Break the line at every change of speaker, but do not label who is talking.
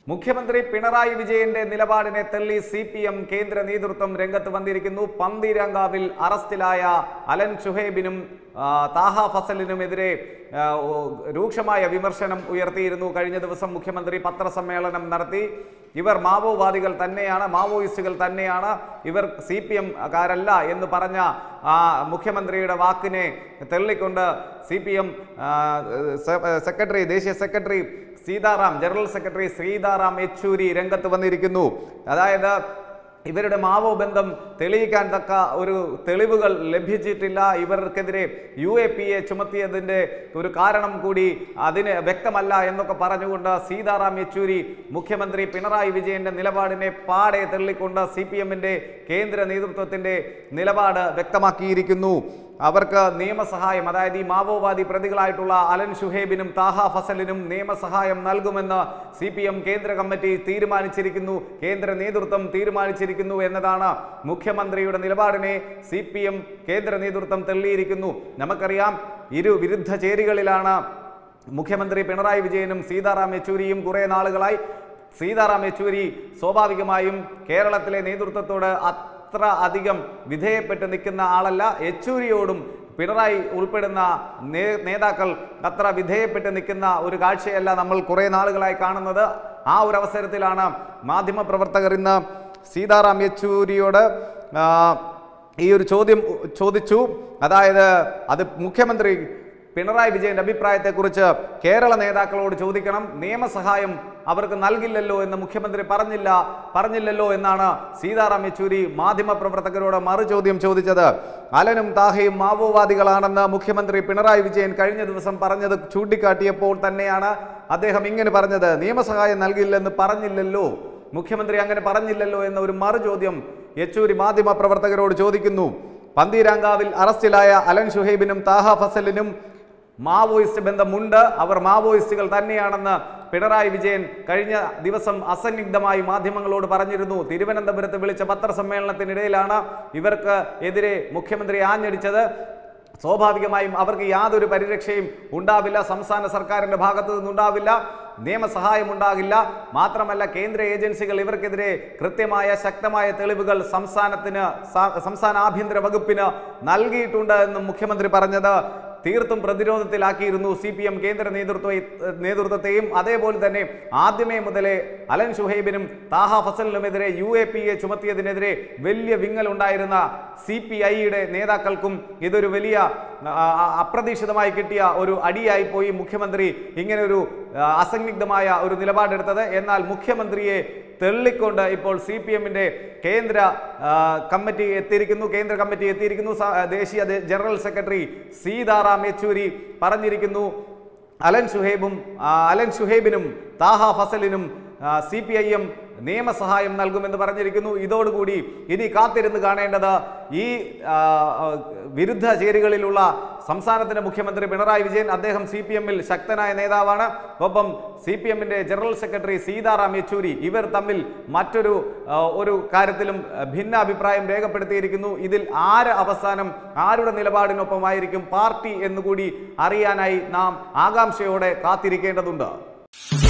മുഖ്യമന്ത്രി പിണറായി വിജയന്റെ നിലപാടിനെ തള്ളി സി പി എം കേന്ദ്ര നേതൃത്വം രംഗത്ത് വന്നിരിക്കുന്നു പന്തീരങ്കാവിൽ അറസ്റ്റിലായ അലൻ ഷുഹൈബിനും ആ, താഹ ഫസലിനുമെതിരെ ആ, ഓ, രൂക്ഷമായ വിമർശനം ഉയർത്തിയിരുന്നു കഴിഞ്ഞ ദിവസം മുഖ്യമന്ത്രി പത്രസമ്മേളനം നടത്തി ഇവർ മാവോവാദികൾ തന്നെയാണ് മാവോയിസ്റ്റുകൾ തന്നെയാണ് ഇവർ സി പി എം കാരല്ല എന്ന് പറഞ്ഞ ആ മുഖ്യമന്ത്രിയുടെ വാക്കിനെ തള്ളിക്കൊണ്ട് സി പി എം സെക്രട്ടറി ദേശീയ secretary Sitaram general secretary Sitaram Yechury രംഗത്ത് വന്നിരിക്കുന്നു അതായത് ഇവരുടെ മാവോ ബന്ധം തെളിയിക്കാൻ തക്ക ഒരു തെളിവുകൾ ലഭിച്ചിട്ടില്ല ഇവർക്കെതിരെ യു എ പി എ ചുമത്തിയതിൻ്റെ ഒരു കാരണം കൂടി അതിന് വ്യക്തമല്ല എന്നൊക്കെ പറഞ്ഞുകൊണ്ട് സീതാറാം യെച്ചൂരി മുഖ്യമന്ത്രി പിണറായി വിജയന്റെ നിലപാടിനെ പാടെ തള്ളിക്കൊണ്ട് സി പി എമ്മിൻ്റെ കേന്ദ്ര നേതൃത്വത്തിൻ്റെ നിലപാട് വ്യക്തമാക്കിയിരിക്കുന്നു അവർക്ക് നിയമസഹായം അതായത് ഈ മാവോവാദി പ്രതികളായിട്ടുള്ള അലൻ ഷുഹേബിനും താഹ ഫസലിനും നിയമസഹായം നൽകുമെന്ന് സി പി എം കേന്ദ്ര കമ്മിറ്റി തീരുമാനിച്ചിരിക്കുന്നു കേന്ദ്ര നേതൃത്വം തീരുമാനിച്ചിരിക്കുന്നു എന്നതാണ് മുഖ്യമന്ത്രിയുടെ നിലപാടിനെ സി പി എം കേന്ദ്ര നേതൃത്വം തള്ളിയിരിക്കുന്നു നമുക്കറിയാം ഇരു വിരുദ്ധ ചേരികളിലാണ് മുഖ്യമന്ത്രി പിണറായി വിജയനും സീതാറാം യെച്ചൂരിയും കുറേ നാളുകളായി സീതാറാം യെച്ചൂരി സ്വാഭാവികമായും കേരളത്തിലെ നേതൃത്വത്തോട് അത്ര അധികം വിധേയപ്പെട്ട് നിൽക്കുന്ന ആളല്ല യെച്ചൂരിയോടും പിണറായി ഉൾപ്പെടുന്ന നേ- നേതാക്കൾ അത്ര വിധേയപ്പെട്ട് നിൽക്കുന്ന ഒരു കാഴ്ചയല്ല നമ്മൾ കുറേ നാളുകളായി കാണുന്നത് ആ ഒരു അവസരത്തിലാണ് മാധ്യമപ്രവർത്തകർ ഇന്ന് സീതാറാം യെച്ചൂരിയോട് ആ, ഈ ഒരു ചോദ്യം ചോദിച്ചു അതായത് അത് മുഖ്യമന്ത്രി പിണറായി വിജയന്റെ അഭിപ്രായത്തെക്കുറിച്ച് കേരള നേതാക്കളോട് ചോദിക്കണം നിയമസഹായം അവർക്ക് നൽകില്ലല്ലോ എന്ന് മുഖ്യമന്ത്രി പറഞ്ഞില്ല പറഞ്ഞില്ലല്ലോ എന്നാണ് സീതാറാം യെച്ചൂരി മാധ്യമപ്രവർത്തകരോട് മറു ചോദ്യം ചോദിച്ചത് അലനും താഹയും മാവോവാദികളാണെന്ന് മുഖ്യമന്ത്രി പിണറായി വിജയൻ കഴിഞ്ഞ ദിവസം പറഞ്ഞത് ചൂണ്ടിക്കാട്ടിയപ്പോൾ തന്നെയാണ് അദ്ദേഹം ഇങ്ങനെ പറഞ്ഞത് നിയമസഹായം നൽകില്ലെന്ന് പറഞ്ഞില്ലല്ലോ മുഖ്യമന്ത്രി അങ്ങനെ പറഞ്ഞില്ലല്ലോ എന്ന ഒരു മറു ചോദ്യം യെച്ചൂരി മാധ്യമപ്രവർത്തകരോട് ചോദിക്കുന്നു പന്തീരാങ്കാവിൽ അറസ്റ്റിലായ അലൻ ഷുഹൈബിനും താഹ ഫസലിനും മാവോയിസ്റ്റ് ബന്ധമുണ്ട് അവർ മാവോയിസ്റ്റുകൾ തന്നെയാണെന്ന് പിണറായി വിജയൻ കഴിഞ്ഞ ദിവസം അസന്നിഗ്ധമായി മാധ്യമങ്ങളോട് പറഞ്ഞിരുന്നു തിരുവനന്തപുരത്ത് വിളിച്ച പത്രസമ്മേളനത്തിനിടയിലാണ് ഇവർക്ക് എതിരെ മുഖ്യമന്ത്രി ആഞ്ഞടിച്ചത് സ്വാഭാവികമായും അവർക്ക് യാതൊരു പരിരക്ഷയും ഉണ്ടാവില്ല സംസ്ഥാന സർക്കാരിന്റെ ഭാഗത്തു നിന്നുണ്ടാവില്ല നിയമസഹായം ഉണ്ടാകില്ല മാത്രമല്ല കേന്ദ്ര ഏജൻസികൾ ഇവർക്കെതിരെ കൃത്യമായ ശക്തമായ തെളിവുകൾ സംസ്ഥാനത്തിന് സ- സംസ്ഥാന ആഭ്യന്തര വകുപ്പിന് നൽകിയിട്ടുണ്ട് എന്നും മുഖ്യമന്ത്രി പറഞ്ഞത് തീർത്തും പ്രതിരോധത്തിലാക്കിയിരുന്നു സി പി എം കേന്ദ്ര നേതൃത്വ നേതൃത്വത്തെയും അതേപോലെ തന്നെ ആദ്യമേ മുതലേ അലൻ ഷുഹൈബിനും താഹ ഫസലിനുമെതിരെ യു എ പി എ ചുമത്തിയതിനെതിരെ വലിയ വിങ്ങലുണ്ടായിരുന്ന സി പി ഐയുടെ നേതാക്കൾക്കും ഇതൊരു വലിയ ആ, ആ, അപ്രതീക്ഷിതമായി കിട്ടിയ ഒരു അടിയായി പോയി മുഖ്യമന്ത്രി ഇങ്ങനെ ഒരു ആ, അസന്നിഗ്ധമായ ഒരു നിലപാടെടുത്തത് എന്നാൽ മുഖ്യമന്ത്രിയെ തെള്ളിക്കൊണ്ട് ഇപ്പോൾ സി പി എമ്മിന്റെ കേന്ദ്ര ആ, കമ്മിറ്റി എത്തിയിരിക്കുന്നു കേന്ദ്ര കമ്മിറ്റി എത്തിയിരിക്കുന്നു സ- ദേശീയ ദേ- ജനറൽ സെക്രട്ടറി സീതാറാം യെച്ചൂരി പറഞ്ഞിരിക്കുന്നു അലൻ ഷുഹൈബും ആ, അലൻ ഷുഹൈബിനും താഹ ഫസലിനും സി പി ഐ എം നിയമസഹായം നൽകുമെന്ന് പറഞ്ഞിരിക്കുന്നു ഇതോടുകൂടി ഇനി കാത്തിരുന്ന് കാണേണ്ടത് ഈ ആ, ആ, വിരുദ്ധ ചേരികളിലുള്ള സംസ്ഥാനത്തിന്റെ മുഖ്യമന്ത്രി പിണറായി വിജയൻ അദ്ദേഹം സി പി എമ്മിൽ ശക്തനായ നേതാവാണ് ഒപ്പം സി പി എമ്മിന്റെ ജനറൽ സെക്രട്ടറി സീതാറാം യെച്ചൂരി ഇവർ തമ്മിൽ മറ്റൊരു ആ, ഒരു കാര്യത്തിലും ആ, ഭിന്ന അഭിപ്രായം രേഖപ്പെടുത്തിയിരിക്കുന്നു ഇതിൽ ആര് അവസാനം ആരുടെ നിലപാടിനൊപ്പമായിരിക്കും പാർട്ടി എന്നുകൂടി അറിയാനായി നാം ആകാംക്ഷയോടെ കാത്തിരിക്കേണ്ടതുണ്ട്